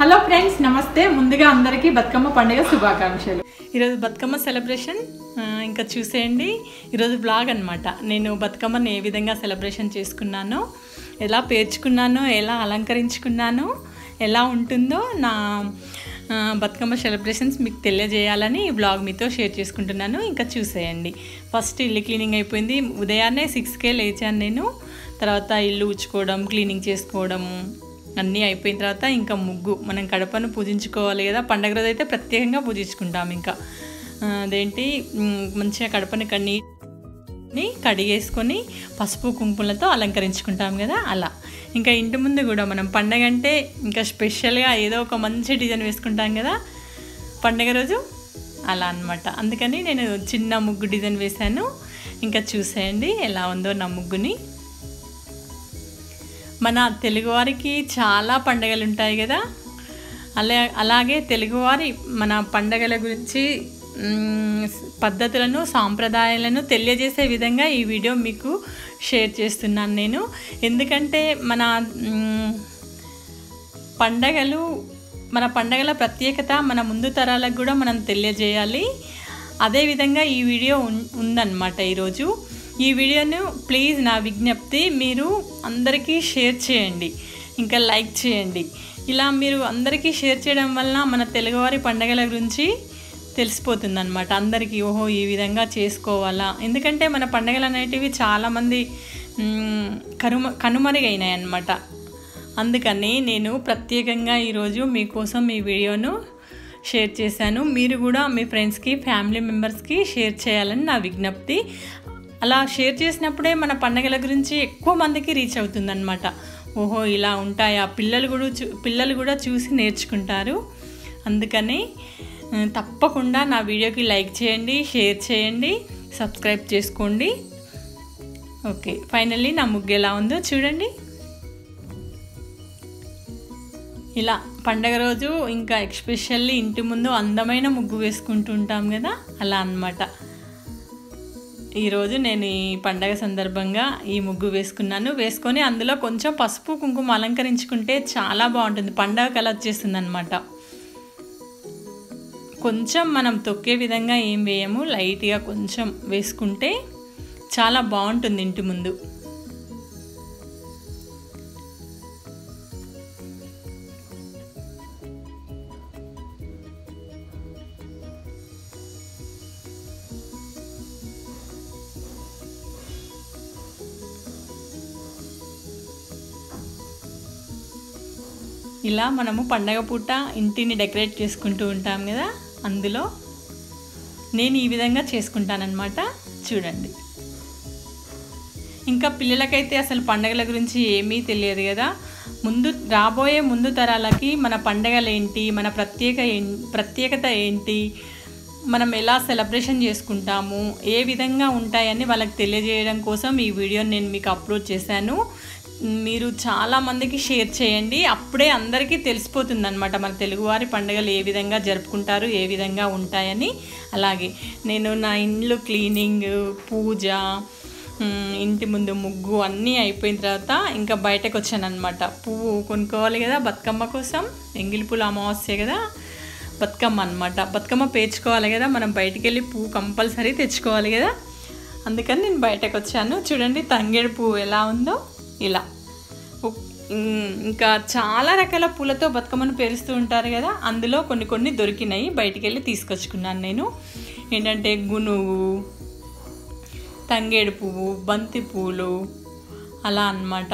hello friends నమస్తే ముందుగా అందరికీ బతుకమ్మ పండుగ శుభాకాంక్షలు ఈరోజు బతుకమ్మ సెలబ్రేషన్ ఆ, ఇంకా చూసేయండి ఈరోజు బ్లాగ్ అనమాట నేను బతుకమ్మని ఏ విధంగా సెలబ్రేషన్ చేసుకున్నానో ఎలా పేర్చుకున్నానో ఎలా అలంకరించుకున్నానో ఎలా ఉంటుందో నా ఆ, బతుకమ్మ సెలబ్రేషన్స్ మీకు తెలియజేయాలని ఈ బ్లాగ్ మీతో షేర్ చేసుకుంటున్నాను ఇంకా చూసేయండి ఫస్ట్ ఇల్లు క్లీనింగ్ అయిపోయింది ఉదయాన్నే సిక్స్కే లేచాను నేను తర్వాత ఇల్లు ఉచ్చుకోవడం క్లీనింగ్ చేసుకోవడము అన్నీ అయిపోయిన తర్వాత ఇంకా ముగ్గు మనం కడపను పూజించుకోవాలి కదా పండగ రోజు అయితే ప్రత్యేకంగా పూజించుకుంటాం ఇంకా ఆ, అదేంటి మ్, మంచిగా కడపని కన్నీ ని కడిగేసుకొని పసుపు కుంకుమలతో అలంకరించుకుంటాం కదా అలా ఇంకా ఇంటి ముందు కూడా మనం పండగ అంటే ఇంకా స్పెషల్గా ఏదో ఒక మంచి డిజైన్ వేసుకుంటాం కదా పండగ రోజు అలా అన్నమాట అందుకని నేను చిన్న ముగ్గు డిజైన్ వేశాను ఇంకా చూసేయండి ఎలా ఉందో నా ముగ్గుని మన తెలుగువారికి చాలా పండగలు ఉంటాయి కదా అలా అలాగే తెలుగువారి మన పండగల గురించి మ్, పద్ధతులను సాంప్రదాయాలను తెలియజేసే విధంగా ఈ వీడియో మీకు షేర్ చేస్తున్నాను నేను ఎందుకంటే మన మ్, పండగలు మన పండగల ప్రత్యేకత మన ముందు తరాలకు కూడా మనం తెలియజేయాలి అదేవిధంగా ఈ వీడియో ఉన్- ఉందన్నమాట ఈరోజు ఈ వీడియోను ప్లీజ్ నా విజ్ఞప్తి మీరు అందరికీ షేర్ చేయండి ఇంకా లైక్ చేయండి ఇలా మీరు అందరికీ షేర్ చేయడం వలన మన తెలుగువారి పండగల గురించి తెలిసిపోతుంది అనమాట అందరికీ ఓహో ఈ విధంగా చేసుకోవాలా ఎందుకంటే మన పండగలు అనేటివి చాలామంది మ్, కనుమ కనుమరుగైనాయి అన్నమాట అందుకని నేను ప్రత్యేకంగా ఈరోజు మీకోసం ఈ వీడియోను షేర్ చేశాను మీరు కూడా మీ ఫ్రెండ్స్కి ఫ్యామిలీ మెంబర్స్కి షేర్ చేయాలని నా విజ్ఞప్తి అలా షేర్ చేసినప్పుడే మన పండగల గురించి ఎక్కువ మందికి రీచ్ అవుతుందన్నమాట ఓహో ఇలా ఉంటాయా పిల్లలు కూడా చూ పిల్లలు కూడా చూసి నేర్చుకుంటారు అందుకని ఆ, తప్పకుండా నా వీడియోకి లైక్ చేయండి షేర్ చేయండి సబ్స్క్రైబ్ చేసుకోండి ఓకే ఫైనల్లీ నా ముగ్గు ఎలా ఉందో చూడండి ఇలా పండగ రోజు ఇంకా ఎక్స్పెషల్లీ ఇంటి ముందు అందమైన ముగ్గు వేసుకుంటూ ఉంటాం కదా అలా అన్నమాట ఈరోజు నేను ఈ పండగ సందర్భంగా ఈ ముగ్గు వేసుకున్నాను వేసుకొని అందులో కొంచెం పసుపు కుంకుమ అలంకరించుకుంటే చాలా బాగుంటుంది పండగ కల వచ్చేస్తుంది అనమాట కొంచెం మనం తొక్కే విధంగా ఏం వేయము లైట్గా కొంచెం వేసుకుంటే చాలా బాగుంటుంది ఇంటి ముందు ఇలా మనము పండగ పూట ఇంటిని డెకరేట్ చేసుకుంటూ ఉంటాం కదా అందులో నేను ఈ విధంగా చేసుకుంటానన్నమాట చూడండి ఇంకా పిల్లలకైతే అసలు పండగల గురించి ఏమీ తెలియదు కదా ముందు రాబోయే ముందు తరాలకి మన పండగలు ఏంటి మన ప్రత్యేక ఏం- ప్రత్యేకత ఏంటి మనం ఎలా సెలబ్రేషన్ చేసుకుంటాము ఏ విధంగా ఉంటాయని వాళ్ళకి తెలియజేయడం కోసం ఈ వీడియోని నేను మీకు అప్లోడ్ చేశాను మీరు చాలా మందికి షేర్ చేయండి అప్పుడే అందరికీ తెలిసిపోతుంది అనమాట మన తెలుగువారి పండుగలు ఏ విధంగా జరుపుకుంటారు ఏ విధంగా ఉంటాయని అలాగే నేను నా ఇండ్లు క్లీనింగ్ పూజ మ్, ఇంటి ముందు ముగ్గు అన్నీ అయిపోయిన తర్వాత ఇంకా బయటకు వచ్చాను అనమాట పువ్వు కొనుక్కోవాలి కదా బతుకమ్మ కోసం ఎంగిలి పూలు అమావాస్య కదా బతుకమ్మ అనమాట బతుకమ్మ పేర్చుకోవాలి కదా మనం బయటికి వెళ్ళి పువ్వు కంపల్సరీ తెచ్చుకోవాలి కదా అందుకని నేను బయటకు వచ్చాను చూడండి తంగేడు పువ్వు ఎలా ఉందో ఇలా ఉ- ఉమ్, ఇంకా చాలా రకాల పూలతో బతుకమ్మను పేరుస్తూ ఉంటారు కదా అందులో కొన్ని కొన్ని దొరికినాయి బయటికి వెళ్ళి తీసుకొచ్చుకున్నాను నేను ఏంటంటే గునుగు తంగేడు పువ్వు బంతి పూలు అలా అన్నమాట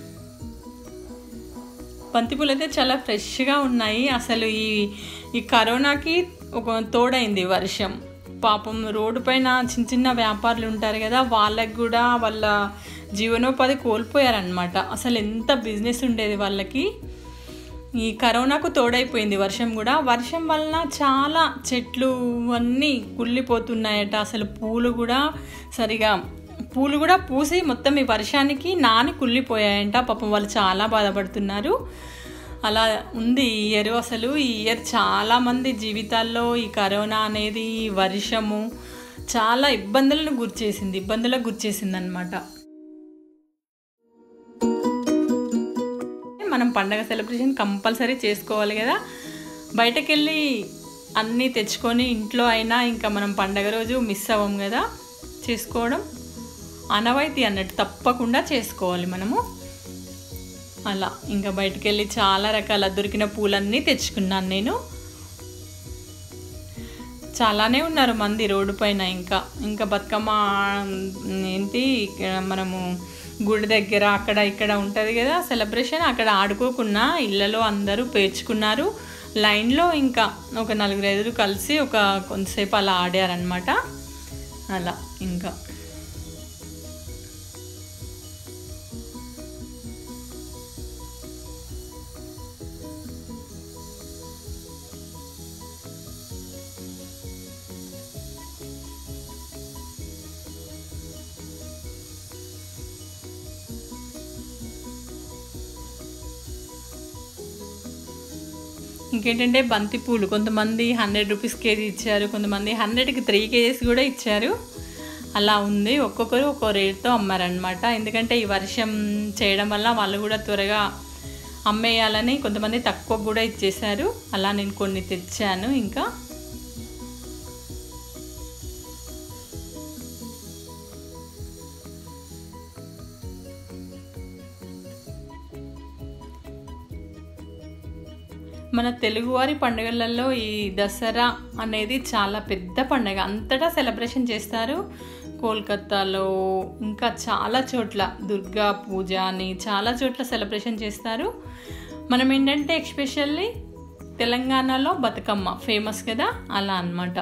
బంతి పూలు అయితే చాలా ఫ్రెష్గా ఉన్నాయి అసలు ఈ ఈ కరోనాకి ఒక తోడైంది వర్షం పాపం రోడ్డు పైన చిన్న చిన్న వ్యాపారులు ఉంటారు కదా వాళ్ళకి కూడా వాళ్ళ జీవనోపాధి కోల్పోయారనమాట అసలు ఎంత బిజినెస్ ఉండేది వాళ్ళకి ఈ కరోనాకు తోడైపోయింది వర్షం కూడా వర్షం వలన చాలా చెట్లు అన్నీ కుళ్ళిపోతున్నాయట అసలు పూలు కూడా సరిగా పూలు కూడా పూసి మొత్తం ఈ వర్షానికి నాని కుళ్ళిపోయాయంట పాపం వాళ్ళు చాలా బాధపడుతున్నారు అలా ఉంది ఈ ఇయర్ అసలు ఈ ఇయర్ చాలామంది జీవితాల్లో ఈ కరోనా అనేది ఈ వర్షము చాలా ఇబ్బందులను గురిచేసింది ఇబ్బందులకు గురిచేసింది అనమాట మనం పండగ సెలబ్రేషన్ కంపల్సరీ చేసుకోవాలి కదా బయటకు వెళ్ళి అన్నీ తెచ్చుకొని ఇంట్లో అయినా ఇంకా మనం పండగ రోజు మిస్ అవ్వం కదా చేసుకోవడం అనవైతి అన్నట్టు తప్పకుండా చేసుకోవాలి మనము అలా ఇంకా బయటికి వెళ్ళి చాలా రకాల దొరికిన పూలన్నీ తెచ్చుకున్నాను నేను చాలానే ఉన్నారు మంది రోడ్డు పైన ఇంకా ఇంకా బతుకమ్మ ఏంటి ఇక్కడ మనము గుడి దగ్గర అక్కడ ఇక్కడ ఉంటుంది కదా సెలబ్రేషన్ అక్కడ ఆడుకోకున్నా ఇళ్ళలో అందరూ పేర్చుకున్నారు లైన్లో ఇంకా ఒక నలుగురు ఐదుగురు కలిసి ఒక కొంతసేపు అలా ఆడారనమాట అలా ఇంకా ఇంకేంటంటే బంతి పూలు కొంతమంది హండ్రెడ్ రూపీస్ కేజీ ఇచ్చారు కొంతమంది హండ్రెడ్కి త్రీ కేజీస్ కూడా ఇచ్చారు అలా ఉంది ఒక్కొక్కరు ఒక్కో రేట్తో అమ్మారనమాట ఎందుకంటే ఈ వర్షం చేయడం వల్ల వాళ్ళు కూడా త్వరగా అమ్మేయాలని కొంతమంది తక్కువ కూడా ఇచ్చేశారు అలా నేను కొన్ని తెచ్చాను ఇంకా మన తెలుగువారి పండుగలలో ఈ దసరా అనేది చాలా పెద్ద పండుగ అంతటా సెలబ్రేషన్ చేస్తారు కోల్కత్తాలో ఇంకా చాలా చోట్ల దుర్గా పూజ అని చాలా చోట్ల సెలబ్రేషన్ చేస్తారు మనం ఏంటంటే ఎక్స్పెషల్లీ తెలంగాణలో బతుకమ్మ ఫేమస్ కదా అలా అన్నమాట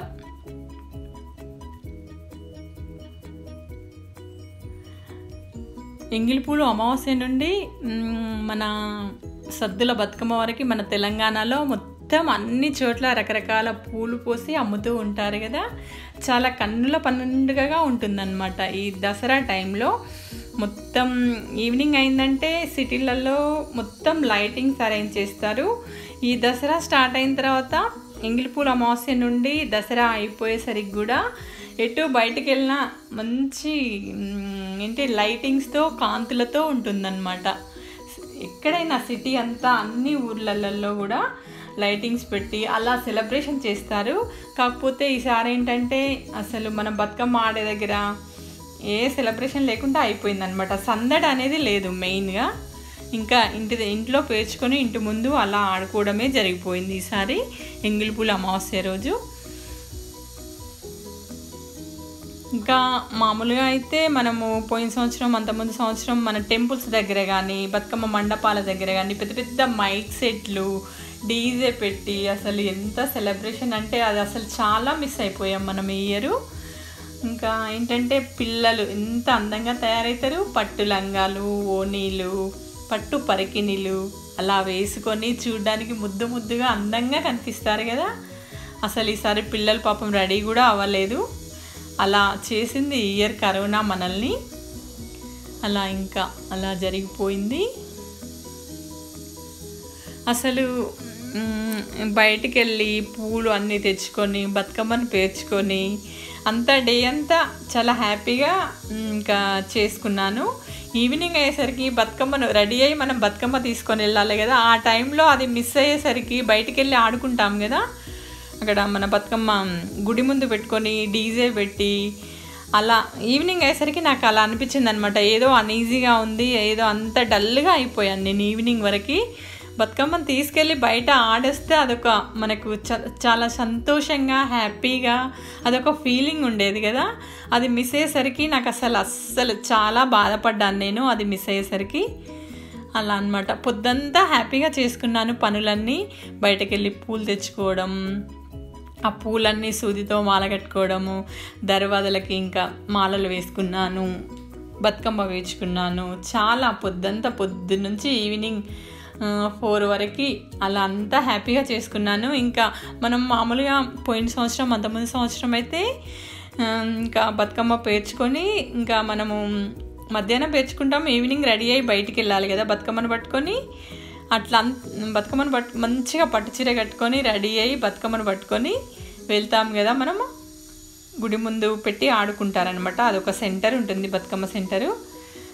ఎంగిలిపూలు అమావాస్య నుండి మ్, మన సద్దుల బతుకమ్మ వరకు మన తెలంగాణలో మొత్తం అన్ని చోట్ల రకరకాల పూలు పోసి అమ్ముతూ ఉంటారు కదా చాలా కన్నుల పండుగగా ఉంటుందన్నమాట ఈ దసరా టైంలో మొత్తం ఈవినింగ్ అయిందంటే సిటీలలో మొత్తం లైటింగ్స్ అరేంజ్ చేస్తారు ఈ దసరా స్టార్ట్ అయిన తర్వాత ఎంగిలిపూల అమావాస్య నుండి దసరా అయిపోయేసరికి కూడా ఎటు బయటికి వెళ్ళినా మంచి మ్, ఏంటి లైటింగ్స్తో కాంతులతో ఉంటుందన్నమాట ఎక్కడైనా సిటీ అంతా అన్ని ఊర్లలో కూడా లైటింగ్స్ పెట్టి అలా సెలబ్రేషన్ చేస్తారు కాకపోతే ఈసారి ఏంటంటే అసలు మన బతుకమ్మ ఆడే దగ్గర ఏ సెలబ్రేషన్ లేకుండా అయిపోయిందనమాట సందడి అనేది లేదు మెయిన్గా ఇంకా ఇంటి ఇంట్లో పేర్చుకొని ఇంటి ముందు అలా ఆడుకోవడమే జరిగిపోయింది ఈసారి ఎంగిలిపూల అమావాస్య రోజు ఇంకా మామూలుగా అయితే మనము పోయిన సంవత్సరం అంతకుముందు సంవత్సరం మన టెంపుల్స్ దగ్గర కానీ బతుకమ్మ మండపాల దగ్గర కానీ పెద్ద పెద్ద మైక్ సెట్లు డీజే పెట్టి అసలు ఎంత సెలబ్రేషన్ అంటే అది అసలు చాలా మిస్ అయిపోయాం మనం ఈ ఇయర్ ఇంకా ఏంటంటే పిల్లలు ఎంత అందంగా తయారవుతారు పట్టు లంగాలు ఓనీలు పట్టు పరికిణీలు అలా వేసుకొని చూడడానికి ముద్దు ముద్దుగా అందంగా కనిపిస్తారు కదా అసలు ఈసారి పిల్లలు పాపం రెడీ కూడా అవ్వలేదు అలా చేసింది ఈ ఇయర్ కరోనా మనల్ని అలా ఇంకా అలా జరిగిపోయింది అసలు మ్, బయటికి వెళ్ళి పూలు అన్నీ తెచ్చుకొని బతుకమ్మని పేర్చుకొని అంతా డే అంతా చాలా హ్యాపీగా మ్, ఇంకా చేసుకున్నాను ఈవినింగ్ అయ్యేసరికి బతుకమ్మను రెడీ అయ్యి మనం బతుకమ్మ తీసుకొని వెళ్ళాలి కదా ఆ టైంలో అది మిస్ అయ్యేసరికి బయటికి వెళ్ళి ఆడుకుంటాం కదా అక్కడ మన బతుకమ్మ గుడి ముందు పెట్టుకొని డీజే పెట్టి అలా ఈవినింగ్ అయ్యేసరికి నాకు అలా అనిపించింది అనమాట ఏదో అన్ఈజీగా ఉంది ఏదో అంత డల్గా అయిపోయాను నేను ఈవినింగ్ వరకు బతుకమ్మని తీసుకెళ్ళి బయట ఆడేస్తే అదొక మనకు చ- చాలా సంతోషంగా హ్యాపీగా అదొక ఫీలింగ్ ఉండేది కదా అది మిస్ అయ్యేసరికి నాకు అసలు అస్సలు చాలా బాధపడ్డాను నేను అది మిస్ అయ్యేసరికి అలా అన్నమాట పొద్దంతా హ్యాపీగా చేసుకున్నాను పనులన్నీ బయటకు వెళ్ళి పూలు తెచ్చుకోవడం ఆ పూలన్నీ సూదితో మాల కట్టుకోవడము దర్వాజలకి ఇంకా మాలలు వేసుకున్నాను బతుకమ్మ వేసుకున్నాను చాలా పొద్దంతా పొద్దు నుంచి ఈవినింగ్ ఫోర్ వరకు అలా అంతా హ్యాపీగా చేసుకున్నాను ఇంకా మనం మామూలుగా పోయిన సంవత్సరం అంతకుముందు సంవత్సరం అయితే ఆ, ఇంకా బతుకమ్మ పేర్చుకొని ఇంకా మనము మధ్యాహ్నం పేర్చుకుంటాం ఈవినింగ్ రెడీ అయ్యి బయటికి వెళ్ళాలి కదా బతుకమ్మను పట్టుకొని అట్లా అంత బతుకమ్మను పట్టు మంచిగా పట్టు చీర కట్టుకొని రెడీ అయ్యి బతుకమ్మను పట్టుకొని వెళ్తాం కదా మనము గుడి ముందు పెట్టి ఆడుకుంటారనమాట అదొక సెంటర్ ఉంటుంది బతుకమ్మ సెంటరు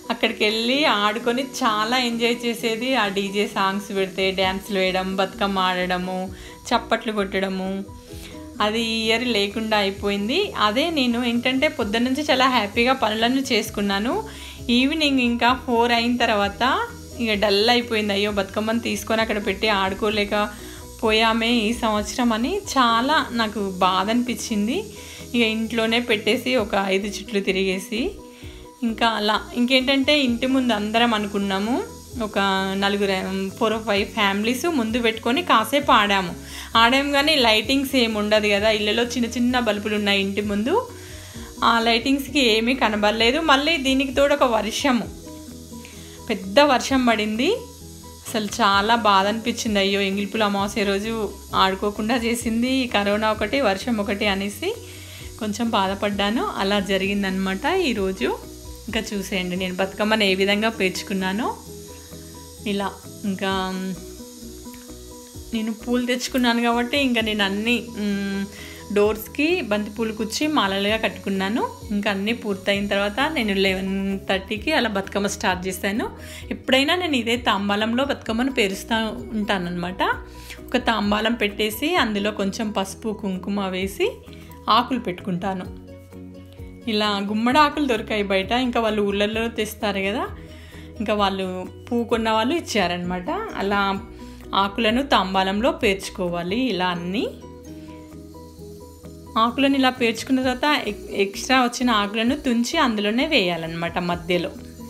అక్కడికి వెళ్ళి ఆడుకొని చాలా ఎంజాయ్ చేసేది ఆ డీజే సాంగ్స్ పెడితే డ్యాన్స్లు వేయడం బతుకమ్మ ఆడడము చప్పట్లు కొట్టడము అది ఈ ఇయర్ లేకుండా అయిపోయింది అదే నేను ఏంటంటే పొద్దున్న నుంచి చాలా హ్యాపీగా పనులను చేసుకున్నాను ఈవినింగ్ ఇంకా ఫోర్ అయిన తర్వాత ఇక డల్ అయిపోయింది అయ్యో బతుకమ్మని తీసుకొని అక్కడ పెట్టి ఆడుకోలేక పోయామే ఈ సంవత్సరం అని చాలా నాకు బాధ అనిపించింది ఇక ఇంట్లోనే పెట్టేసి ఒక ఐదు చుట్లు తిరిగేసి ఇంకా అలా ఇంకేంటంటే ఇంటి ముందు అందరం అనుకున్నాము ఒక నలుగురు ఫోర్ ఫైవ్ ఫ్యామిలీస్ ముందు పెట్టుకొని కాసేపు ఆడాము ఆడాము కానీ లైటింగ్స్ ఏమి ఉండదు కదా ఇళ్ళలో చిన్న చిన్న బల్బులు ఉన్నాయి ఇంటి ముందు ఆ లైటింగ్స్కి ఏమీ కనబడలేదు మళ్ళీ దీనికి తోడు ఒక వర్షము పెద్ద వర్షం పడింది అసలు చాలా బాధ అనిపించింది అయ్యో ఎంగిల్పుల అమావాస్య రోజు ఆడుకోకుండా చేసింది కరోనా ఒకటి వర్షం ఒకటి అనేసి కొంచెం బాధపడ్డాను అలా జరిగిందనమాట ఈరోజు ఇంకా చూసేయండి నేను బతుకమ్మను ఏ విధంగా పేర్చుకున్నానో ఇలా ఇంకా నేను పూలు తెచ్చుకున్నాను కాబట్టి ఇంకా నేను అన్ని మ్, డోర్స్కి బంతి పూలు కుచ్చి మాలలుగా కట్టుకున్నాను ఇంకా అన్నీ పూర్తయిన తర్వాత నేను లెవెన్ థర్టీకి అలా బతుకమ్మ స్టార్ట్ చేశాను ఎప్పుడైనా నేను ఇదే తాంబాలంలో బతుకమ్మను పేరుస్తూ ఉంటానన్నమాట ఒక తాంబాలం పెట్టేసి అందులో కొంచెం పసుపు కుంకుమ వేసి ఆకులు పెట్టుకుంటాను ఇలా గుమ్మడి ఆకులు దొరికాయి బయట ఇంకా వాళ్ళు ఊళ్ళల్లో తెస్తారు కదా ఇంకా వాళ్ళు పువ్వు కొన్న వాళ్ళు ఇచ్చారనమాట అలా ఆకులను తాంబాలంలో పేర్చుకోవాలి ఇలా అన్నీ ఆకులను ఇలా పేర్చుకున్న తర్వాత ఎక్- ఎక్స్ట్రా వచ్చిన ఆకులను తుంచి అందులోనే వేయాలన్నమాట మధ్యలో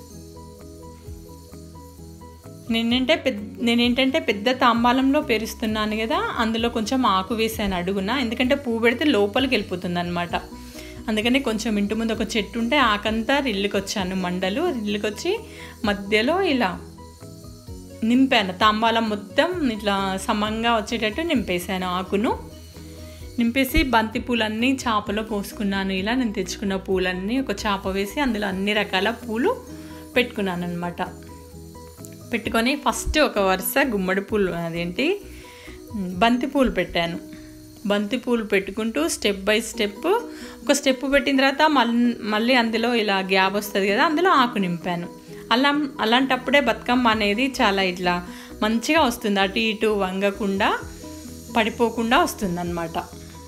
నేనేంటే పెద్ద నేనేంటంటే పెద్ద తాంబాలంలో పేరుస్తున్నాను కదా అందులో కొంచెం ఆకు వేసాను అడుగున ఎందుకంటే పువ్వు పెడితే లోపలికి వెళ్ళిపోతుంది అనమాట అందుకని కొంచెం ఇంటి ముందు ఒక చెట్టు ఉంటే ఆకంతా రిల్లుకి వచ్చాను మండలు రిల్లుకి వచ్చి మధ్యలో ఇలా నింపాను తాంబాలం మొత్తం ఇట్లా సమంగా వచ్చేటట్టు నింపేశాను ఆకును నింపేసి బంతి పూలన్నీ చేపలో పోసుకున్నాను ఇలా నేను తెచ్చుకున్న పూలన్నీ ఒక చేప వేసి అందులో అన్ని రకాల పూలు పెట్టుకున్నాను అనమాట పెట్టుకొని ఫస్ట్ ఒక వరుస గుమ్మడి పూలు అదేంటి బంతి పూలు పెట్టాను బంతి పూలు పెట్టుకుంటూ స్టెప్ బై స్టెప్ ఒక స్టెప్ పెట్టిన తర్వాత మళ్ళీ మళ్ళీ అందులో ఇలా గ్యాప్ వస్తుంది కదా అందులో ఆకు నింపాను అలా అలాంటప్పుడే బతుకమ్మ అనేది చాలా ఇట్లా మంచిగా వస్తుంది అటు ఇటు వంగకుండా పడిపోకుండా వస్తుంది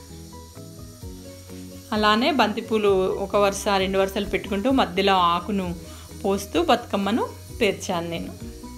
అలానే బంతిపూలు ఒక వరుస రెండు వరుసలు పెట్టుకుంటూ మధ్యలో ఆకును పోస్తూ బతుకమ్మను పేర్చాను నేను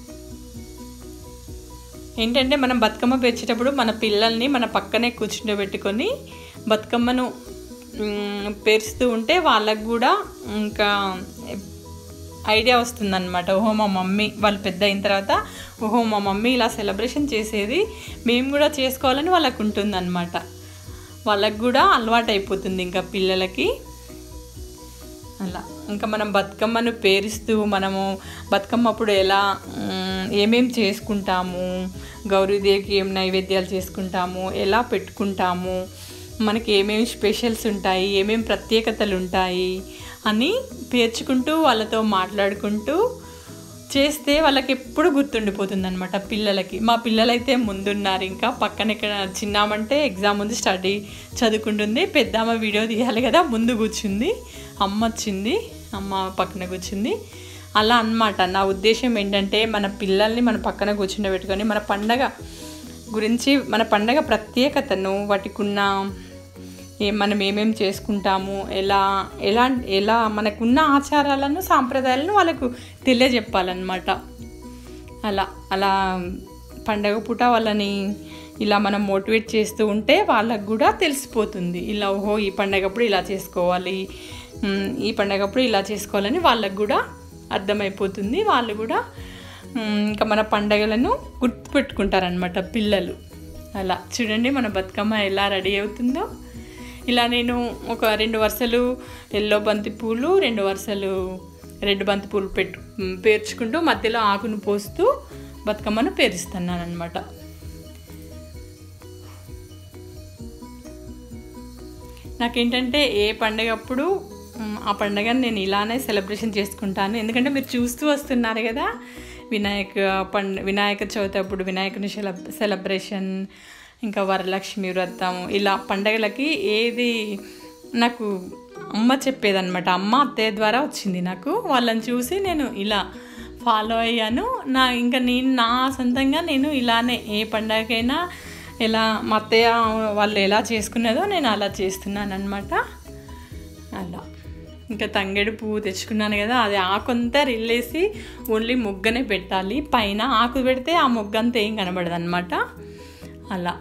ఏంటంటే మనం బతుకమ్మ పేర్చేటప్పుడు మన పిల్లల్ని మన పక్కనే కూర్చుండబెట్టుకొని బతుకమ్మను మ్, పేరుస్తూ ఉంటే వాళ్ళకు కూడా ఇంకా ఐడియా వస్తుందన్నమాట ఓహో మా మమ్మీ వాళ్ళు పెద్ద అయిన తర్వాత ఓహో మా మమ్మీ ఇలా సెలబ్రేషన్ చేసేది మేము కూడా చేసుకోవాలని వాళ్ళకు ఉంటుందన్నమాట వాళ్ళకు కూడా అలవాటు అయిపోతుంది ఇంకా పిల్లలకి అలా ఇంకా మనం బతుకమ్మను పేరుస్తూ మనము బతుకమ్మ అప్పుడు ఎలా మ్, ఏమేం చేసుకుంటాము గౌరీదేవికి ఏం నైవేద్యాలు చేసుకుంటాము ఎలా పెట్టుకుంటాము మనకి ఏమేమి స్పెషల్స్ ఉంటాయి ఏమేమి ప్రత్యేకతలు ఉంటాయి అని పేర్చుకుంటూ వాళ్ళతో మాట్లాడుకుంటూ చేస్తే వాళ్ళకి ఎప్పుడు గుర్తుండిపోతుంది అనమాట పిల్లలకి మా పిల్లలైతే ముందున్నారు ఇంకా పక్కన ఇక్కడ చిన్నామంటే ఎగ్జామ్ ఉంది స్టడీ చదువుకుంటుంది పెద్దమ్మ వీడియో తీయాలి కదా ముందు కూర్చుంది అమ్మ వచ్చింది అమ్మ పక్కన కూర్చుంది అలా అన్నమాట నా ఉద్దేశం ఏంటంటే మన పిల్లల్ని మన పక్కన కూర్చుండబెట్టుకొని మన పండగ గురించి మన పండగ ప్రత్యేకతను వాటికున్న ఏ మనం ఏమేమి చేసుకుంటాము ఎలా ఎలా ఎలా మనకున్న ఆచారాలను సాంప్రదాయాలను వాళ్ళకు తెలియజెప్పాలన్నమాట అలా అలా పండగ పూట వాళ్ళని ఇలా మనం మోటివేట్ చేస్తూ ఉంటే వాళ్ళకు కూడా తెలిసిపోతుంది ఇలా ఓహో ఈ పండగప్పుడు ఇలా చేసుకోవాలి ఉమ్, ఈ పండగప్పుడు ఇలా చేసుకోవాలని వాళ్ళకు కూడా అర్థమైపోతుంది వాళ్ళు కూడా ఉమ్, ఇంకా మన పండగలను గుర్తుపెట్టుకుంటారనమాట పిల్లలు అలా చూడండి మన బతుకమ్మ ఎలా రెడీ అవుతుందో ఇలా నేను ఒక రెండు వరుసలు ఎల్లో బంతి పూలు రెండు వరుసలు రెడ్ బంతి పూలు పెట్టు పేర్చుకుంటూ మధ్యలో ఆకును పోస్తూ బతుకమ్మను పేరుస్తున్నాను అనమాట నాకేంటంటే ఏ పండగ అప్పుడు మ్, ఆ పండగని నేను ఇలానే సెలబ్రేషన్ చేసుకుంటాను ఎందుకంటే మీరు చూస్తూ వస్తున్నారు కదా వినాయక పండ వినాయక చవితి అప్పుడు వినాయకుని సెలబ్ సెలబ్రేషన్ ఇంకా వరలక్ష్మి వ్రతం ఇలా పండగలకి ఏది నాకు అమ్మ చెప్పేదన్నమాట అమ్మ అత్తయ్య ద్వారా వచ్చింది నాకు వాళ్ళని చూసి నేను ఇలా ఫాలో అయ్యాను నా ఇంకా నేను నా సొంతంగా నేను ఇలానే ఏ పండగకైనా ఎలా మా అత్తయ్య వాళ్ళు ఎలా చేసుకున్నదో నేను అలా చేస్తున్నాను అనమాట అలా ఇంకా తంగేడు పువ్వు తెచ్చుకున్నాను కదా అది ఆకంతా రిల్లేసి ఓన్లీ మొగ్గనే పెట్టాలి పైన ఆకు పెడితే ఆ మొగ్గ అంతా ఏం కనబడదు అనమాట అలా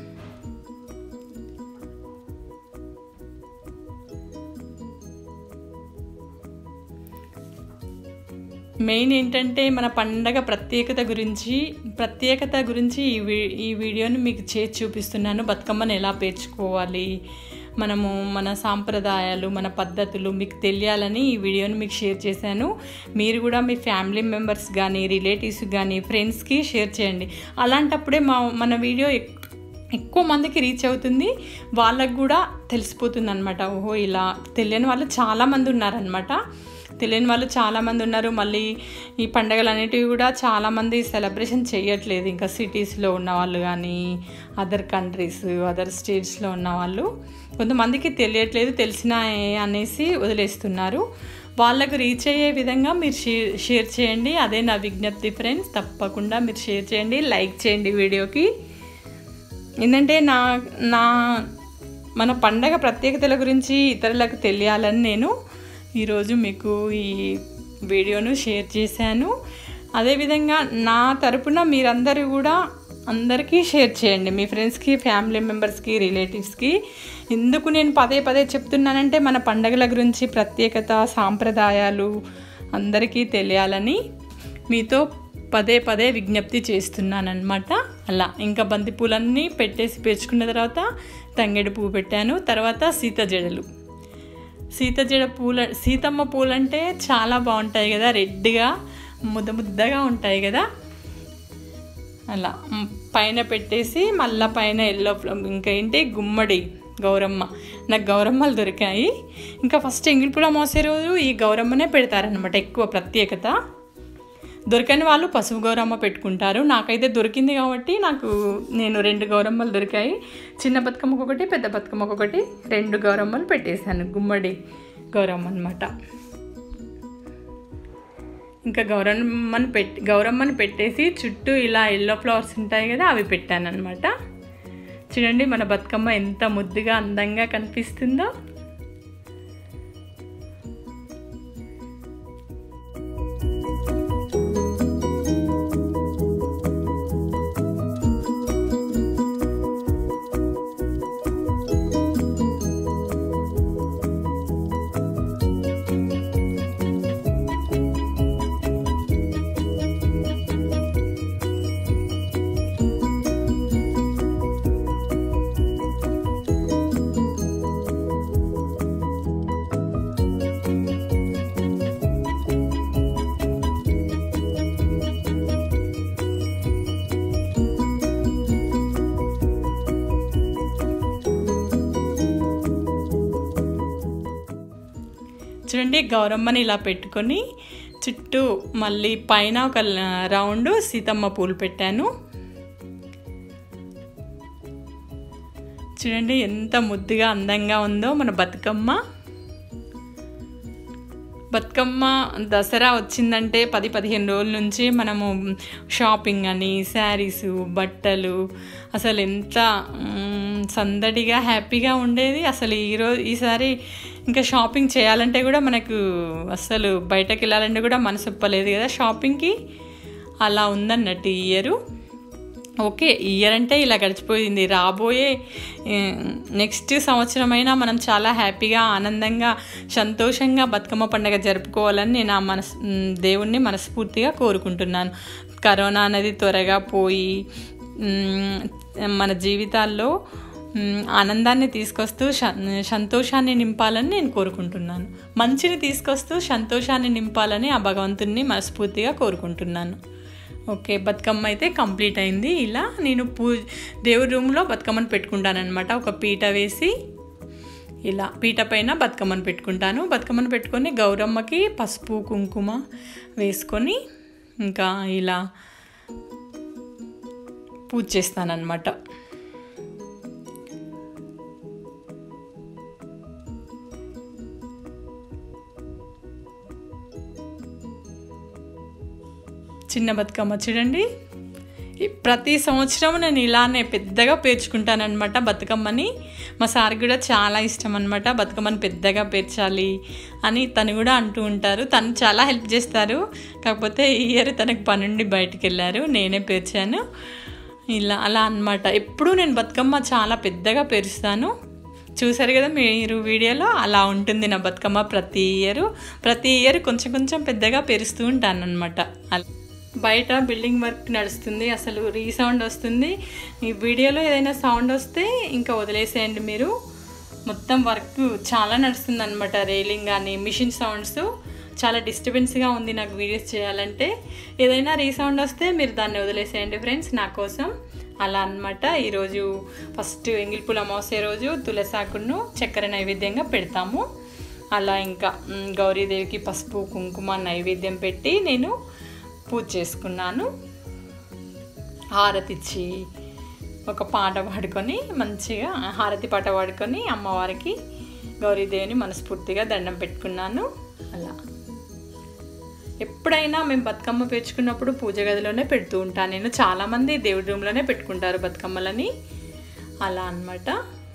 మెయిన్ ఏంటంటే మన పండగ ప్రత్యేకత గురించి ప్రత్యేకత గురించి ఈ వీ ఈ వీడియోని మీకు చేసి చూపిస్తున్నాను బతుకమ్మను ఎలా పేర్చుకోవాలి మనము మన సాంప్రదాయాలు మన పద్ధతులు మీకు తెలియాలని ఈ వీడియోని మీకు షేర్ చేశాను మీరు కూడా మీ ఫ్యామిలీ మెంబర్స్ కానీ రిలేటివ్స్ కానీ ఫ్రెండ్స్కి షేర్ చేయండి అలాంటప్పుడే మా మన వీడియో ఎక్- ఎక్కువ మందికి రీచ్ అవుతుంది వాళ్ళకు కూడా తెలిసిపోతుంది అనమాట ఓహో ఇలా తెలియని వాళ్ళు చాలామంది ఉన్నారనమాట తెలియని వాళ్ళు చాలామంది ఉన్నారు మళ్ళీ ఈ పండగలు అనేటివి కూడా చాలామంది సెలబ్రేషన్ చేయట్లేదు ఇంకా సిటీస్లో ఉన్న వాళ్ళు కానీ అదర్ కంట్రీస్ అదర్ స్టేట్స్లో ఉన్న వాళ్ళు కొంతమందికి తెలియట్లేదు తెలిసిన అనేసి వదిలేస్తున్నారు వాళ్ళకు రీచ్ అయ్యే విధంగా మీరు షేర్ షేర్ చేయండి అదే నా విజ్ఞప్తి ఫ్రెండ్స్ తప్పకుండా మీరు షేర్ చేయండి లైక్ చేయండి వీడియోకి ఏంటంటే నా నా మన పండగ ప్రత్యేకతల గురించి ఇతరులకు తెలియాలని నేను ఈరోజు మీకు ఈ వీడియోను షేర్ చేశాను అదేవిధంగా నా తరపున మీరందరూ కూడా అందరికీ షేర్ చేయండి మీ ఫ్రెండ్స్కి ఫ్యామిలీ మెంబర్స్కి రిలేటివ్స్కి ఎందుకు నేను పదే పదే చెప్తున్నానంటే మన పండగల గురించి ప్రత్యేకత సాంప్రదాయాలు అందరికీ తెలియాలని మీతో పదే పదే విజ్ఞప్తి చేస్తున్నానమాట అలా ఇంకా బంతి పూలన్నీ పెట్టేసి పేర్చుకున్న తర్వాత తంగేడు పువ్వు పెట్టాను తర్వాత సీత జడలు సీత జడ పూల సీతమ్మ పూలు అంటే చాలా బాగుంటాయి కదా రెడ్గా ముద్ద ముద్దగా ఉంటాయి కదా అలా మ్, పైన పెట్టేసి మళ్ళా పైన ఎల్లో ఇంకా ఏంటి గుమ్మడి గౌరమ్మ నాకు గౌరమ్మలు దొరికాయి ఇంకా ఫస్ట్ ఎంగిలిపూల మోసే రోజు ఈ గౌరమ్మనే పెడతారనమాట ఎక్కువ ప్రత్యేకత దొరకని వాళ్ళు పసుపు గౌరమ్మ పెట్టుకుంటారు నాకైతే దొరికింది కాబట్టి నాకు నేను రెండు గౌరమ్మలు దొరికాయి చిన్న బతుకమ్మకు ఒకటి పెద్ద బతుకమ్మకు ఒకటి రెండు గౌరమ్మలు పెట్టేశాను గుమ్మడి గౌరమ్మ అనమాట ఇంకా గౌరమ్మని పెట్టి గౌరమ్మని పెట్టేసి చుట్టూ ఇలా ఎల్లో ఫ్లవర్స్ ఉంటాయి కదా అవి పెట్టాను అనమాట చూడండి మన బతుకమ్మ ఎంత ముద్దుగా అందంగా కనిపిస్తుందో చూడండి గౌరమ్మని ఇలా పెట్టుకొని చుట్టూ మళ్ళీ పైన ఒక రౌండ్ సీతమ్మ పూలు పెట్టాను చూడండి ఎంత ముద్దుగా అందంగా ఉందో మన బతుకమ్మ బతుకమ్మ దసరా వచ్చిందంటే పది పదిహేను రోజుల నుంచి మనము షాపింగ్ అని శారీస్ బట్టలు అసలు ఎంత మ్, సందడిగా హ్యాపీగా ఉండేది అసలు ఈరోజు ఈసారి ఇంకా షాపింగ్ చేయాలంటే కూడా మనకు అసలు బయటకు వెళ్ళాలంటే కూడా మనసు ఒప్పలేదు కదా షాపింగ్కి అలా ఉందన్నట్టు ఈ ఇయరు ఓకే ఇయర్ అంటే ఇలా గడిచిపోయింది రాబోయే నెక్స్ట్ సంవత్సరమైనా మనం చాలా హ్యాపీగా ఆనందంగా సంతోషంగా బతుకమ్మ పండుగ జరుపుకోవాలని నేను ఆ మనస్ మ్, దేవుణ్ణి మనస్ఫూర్తిగా కోరుకుంటున్నాను కరోనా అనేది త్వరగా పోయి మ్, మన జీవితాల్లో మ్, ఆనందాన్ని తీసుకొస్తూ శ- సంతోషాన్ని నింపాలని నేను కోరుకుంటున్నాను మంచిని తీసుకొస్తూ సంతోషాన్ని నింపాలని ఆ భగవంతుణ్ణి మనస్ఫూర్తిగా కోరుకుంటున్నాను ఓకే బతుకమ్మ అయితే కంప్లీట్ అయింది ఇలా నేను పూ దేవుడి రూమ్లో బతుకమ్మను పెట్టుకుంటానమాట ఒక పీట వేసి ఇలా పీట పైన బతుకమ్మను పెట్టుకుంటాను బతుకమ్మను పెట్టుకొని గౌరమ్మకి పసుపు కుంకుమ వేసుకొని ఇంకా ఇలా పూజ చేస్తానన్నమాట చిన్న బతుకమ్మ చూడండి ఈ ప్రతి సంవత్సరం నేను ఇలానే పెద్దగా పేర్చుకుంటానమాట బతుకమ్మని మా సార్ కూడా చాలా ఇష్టం అనమాట బతుకమ్మని పెద్దగా పేర్చాలి అని తను కూడా అంటూ ఉంటారు తను చాలా హెల్ప్ చేస్తారు కాకపోతే ఈ ఇయర్ తనకు పనుండి బయటికి వెళ్ళారు నేనే పేర్చాను ఇలా అలా అనమాట ఎప్పుడూ నేను బతుకమ్మ చాలా పెద్దగా పేరుస్తాను చూసారు కదా మీరు వీడియోలో అలా ఉంటుంది నా బతుకమ్మ ప్రతి ఇయర్ ప్రతి ఇయర్ కొంచెం కొంచెం పెద్దగా పెరుస్తూ ఉంటాను అనమాట బయట బిల్డింగ్ వర్క్ నడుస్తుంది అసలు రీసౌండ్ వస్తుంది ఈ వీడియోలో ఏదైనా సౌండ్ వస్తే ఇంకా వదిలేసేయండి మీరు మొత్తం వర్క్ చాలా నడుస్తుంది అనమాట రైలింగ్ కానీ మిషన్ సౌండ్స్ చాలా డిస్టర్బెన్స్గా ఉంది నాకు వీడియోస్ చేయాలంటే ఏదైనా రీసౌండ్ వస్తే మీరు దాన్ని వదిలేసేయండి ఫ్రెండ్స్ నా కోసం అలా అనమాట ఈరోజు ఫస్ట్ ఎంగిల్పుల అమావాస్య రోజు తులసాకును చక్కెర నైవేద్యంగా పెడతాము అలా ఇంకా మ్, గౌరీదేవికి పసుపు కుంకుమ నైవేద్యం పెట్టి నేను పూజ చేసుకున్నాను హారతి ఇచ్చి ఒక పాట పాడుకొని మంచిగా హారతి పాట పాడుకొని అమ్మవారికి గౌరీదేవిని మనస్ఫూర్తిగా దండం పెట్టుకున్నాను అలా ఎప్పుడైనా మేము బతుకమ్మ పేర్చుకున్నప్పుడు పూజ గదిలోనే పెడుతూ ఉంటాను నేను చాలామంది దేవుడి రూమ్లోనే పెట్టుకుంటారు బతుకమ్మలని అలా అన్నమాట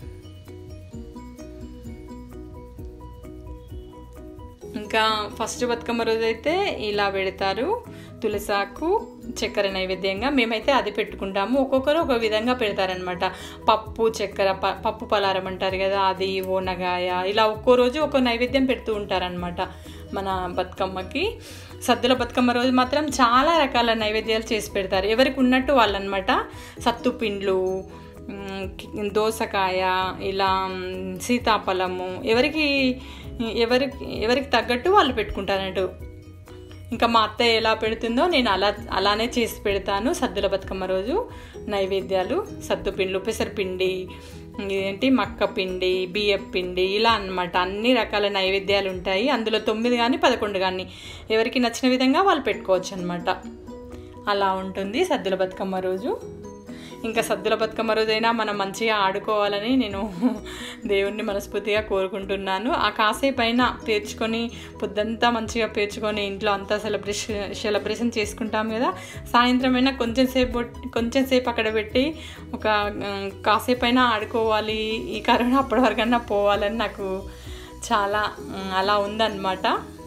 ఇంకా ఫస్ట్ బతుకమ్మ రోజు అయితే ఇలా పెడతారు తులసాకు చక్కెర నైవేద్యంగా మేమైతే అది పెట్టుకుంటాము ఒక్కొక్కరు ఒక విధంగా పెడతారనమాట పప్పు చక్కెర ప పప్పు పలారం అంటారు కదా అది ఓనగాయ ఇలా ఒక్కో రోజు ఒక్కో నైవేద్యం పెడుతూ ఉంటారనమాట మన బతుకమ్మకి సద్దుల బతుకమ్మ రోజు మాత్రం చాలా రకాల నైవేద్యాలు చేసి పెడతారు ఎవరికి ఉన్నట్టు వాళ్ళనమాట సత్తు పిండ్లు మ్, దోసకాయ ఇలా మ్, సీతాఫలము ఎవరికి ఎవరికి ఎవరికి తగ్గట్టు వాళ్ళు పెట్టుకుంటారన్నట్టు ఇంకా మా అత్తయ్య ఎలా పెడుతుందో నేను అలా అలానే చేసి పెడతాను సద్దుల బతుకమ్మ రోజు నైవేద్యాలు సత్తు పిండ్లు పెసరపిండి ఏంటి మక్క పిండి బియ్యం పిండి ఇలా అన్నమాట అన్ని రకాల నైవేద్యాలు ఉంటాయి అందులో తొమ్మిది కానీ పదకొండు కానీ ఎవరికి నచ్చిన విధంగా వాళ్ళు పెట్టుకోవచ్చు అనమాట అలా ఉంటుంది సద్దుల బతుకమ్మ రోజు ఇంకా సద్దుల బతుకమ్మ రోజైనా మనం మంచిగా ఆడుకోవాలని నేను దేవుణ్ణి మనస్ఫూర్తిగా కోరుకుంటున్నాను ఆ కాసేపు అయినా పేర్చుకొని పొద్దంతా మంచిగా పేర్చుకొని ఇంట్లో అంతా సెలబ్రేషన్ సెలబ్రేషన్ చేసుకుంటాం కదా సాయంత్రం అయినా కొంచెం సేపు కొంచెం సేపు అక్కడ పెట్టి ఒక ఉమ్, కాసేపు అయినా ఆడుకోవాలి ఈ కరోనా అప్పటి వరకన్నా పోవాలని నాకు చాలా ఉమ్, అలా ఉందన్నమాట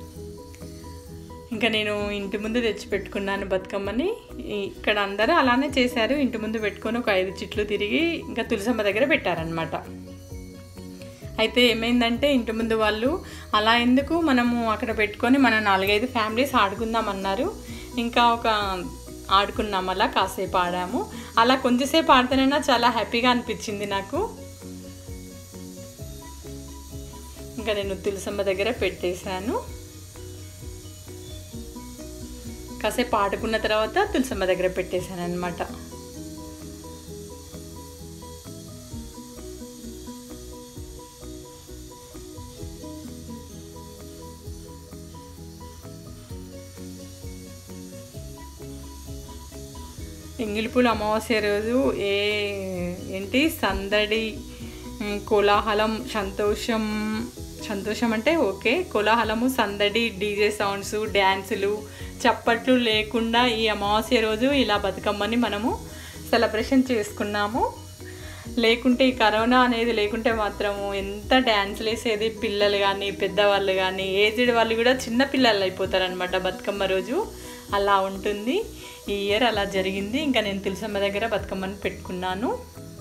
ఇంకా నేను ఇంటి ముందు తెచ్చి పెట్టుకున్నాను బతుకమ్మని ఇక్కడ అందరూ అలానే చేశారు ఇంటి ముందు పెట్టుకొని ఒక ఐదు చిట్లు తిరిగి ఇంకా తులసమ్మ దగ్గర పెట్టారనమాట అయితే ఏమైందంటే ఇంటి ముందు వాళ్ళు అలా ఎందుకు మనము అక్కడ పెట్టుకొని మన నాలుగైదు ఫ్యామిలీస్ ఆడుకుందాం అన్నారు ఇంకా ఒక ఆడుకున్నాం అలా కాసేపు ఆడాము అలా కొంచెంసేపు ఆడితేనైనా చాలా హ్యాపీగా అనిపించింది నాకు ఇంకా నేను తులసమ్మ దగ్గర పెట్టేశాను కాసేపు ఆడుకున్న తర్వాత తులసమ్మ దగ్గర పెట్టేశాను అనమాట ఎంగిలిపూల అమావాస్య రోజు ఏ ఏంటి సందడి ఉమ్, కోలాహలం సంతోషం సంతోషం అంటే ఓకే కోలాహలము సందడి డీజే సౌండ్స్ డ్యాన్సులు చప్పట్లు లేకుండా ఈ అమావాస్య రోజు ఇలా బతుకమ్మని మనము సెలబ్రేషన్ చేసుకున్నాము లేకుంటే ఈ కరోనా అనేది లేకుంటే మాత్రము ఎంత డ్యాన్స్లు వేసేది పిల్లలు కానీ పెద్దవాళ్ళు కానీ ఏజ్డ్ వాళ్ళు కూడా చిన్న పిల్లలు అయిపోతారనమాట బతుకమ్మ రోజు అలా ఉంటుంది ఈ ఇయర్ అలా జరిగింది ఇంకా నేను తులసమ్మ దగ్గర బతుకమ్మని పెట్టుకున్నాను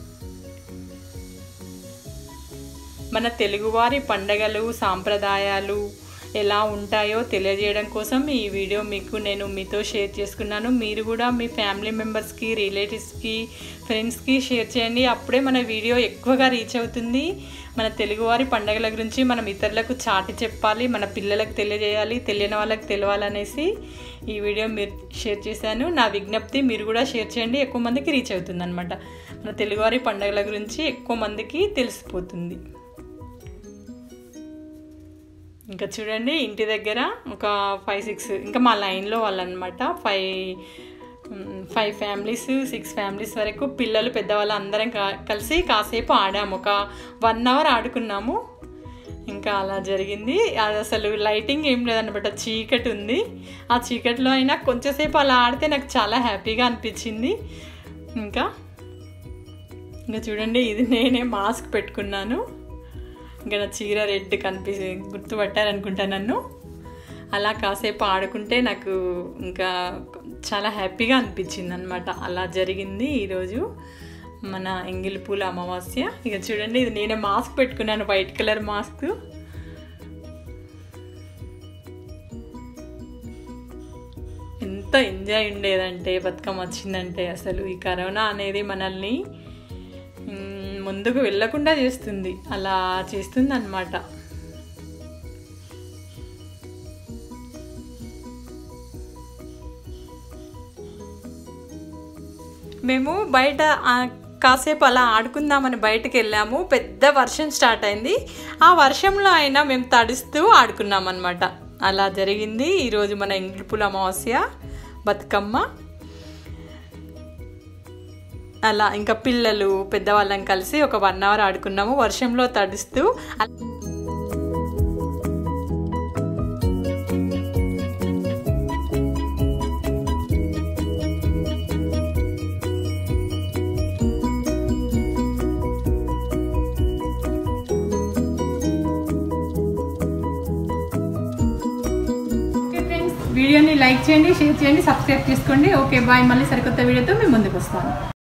మన తెలుగువారి పండగలు సాంప్రదాయాలు ఎలా ఉంటాయో తెలియజేయడం కోసం ఈ వీడియో మీకు నేను మీతో షేర్ చేసుకున్నాను మీరు కూడా మీ ఫ్యామిలీ మెంబర్స్కి రిలేటివ్స్కి ఫ్రెండ్స్కి షేర్ చేయండి అప్పుడే మన వీడియో ఎక్కువగా రీచ్ అవుతుంది మన తెలుగువారి పండగల గురించి మనం ఇతరులకు చాటి చెప్పాలి మన పిల్లలకు తెలియజేయాలి తెలియని వాళ్ళకి తెలియాలనేసి ఈ వీడియో మీరు షేర్ చేశాను నా విజ్ఞప్తి మీరు కూడా షేర్ చేయండి ఎక్కువ మందికి రీచ్ అవుతుంది అనమాట మన తెలుగువారి పండగల గురించి ఎక్కువ మందికి తెలిసిపోతుంది ఇంకా చూడండి ఇంటి దగ్గర ఒక ఫైవ్ సిక్స్ ఇంకా మా లైన్లో వాళ్ళు అనమాట five five families six families వరకు పిల్లలు పెద్దవాళ్ళు అందరం కా కలిసి కాసేపు ఆడాము ఒక వన్ అవర్ ఆడుకున్నాము ఇంకా అలా జరిగింది అది అసలు లైటింగ్ ఏం లేదన్నమాట చీకటి ఉంది ఆ చీకటిలో అయినా కొంచెంసేపు అలా ఆడితే నాకు చాలా హ్యాపీగా అనిపించింది ఇంకా ఇంకా చూడండి ఇది నేనే మాస్క్ పెట్టుకున్నాను ఇంకా నా చీర రెడ్ కనిపి గుర్తుపట్టారనుకుంటా నన్ను అలా కాసేపు ఆడుకుంటే నాకు ఇంకా చాలా హ్యాపీగా అనిపించింది అనమాట అలా జరిగింది ఈరోజు మన ఎంగిలి పూల అమావాస్య ఇక చూడండి ఇది నేనే మాస్క్ పెట్టుకున్నాను వైట్ కలర్ మాస్క్ ఎంత ఎంజాయ్ ఉండేదంటే బతుకమ్మ వచ్చిందంటే అసలు ఈ కరోనా అనేది మనల్ని మ్, ముందుకు వెళ్ళకుండా చేస్తుంది అలా చేస్తుంది అనమాట మేము బయట ఆ, కాసేపు అలా ఆడుకుందామని బయటకు వెళ్ళాము పెద్ద వర్షం స్టార్ట్ అయింది ఆ వర్షంలో అయినా మేము తడుస్తూ ఆడుకున్నాం అనమాట అలా జరిగింది ఈరోజు మన ఇంగిలిపుల అమావాస్య బతుకమ్మ అలా ఇంకా పిల్లలు పెద్దవాళ్ళం కలిసి ఒక వన్ అవర్ ఆడుకున్నాము వర్షంలో తడుస్తూ అలా ఓకే ఫ్రెండ్స్ వీడియోని లైక్ చేయండి షేర్ చేయండి సబ్స్క్రైబ్ చేసుకోండి ఓకే బాయ్ మళ్ళీ సరికొత్త వీడియోతో మేము ముందుకు వస్తాను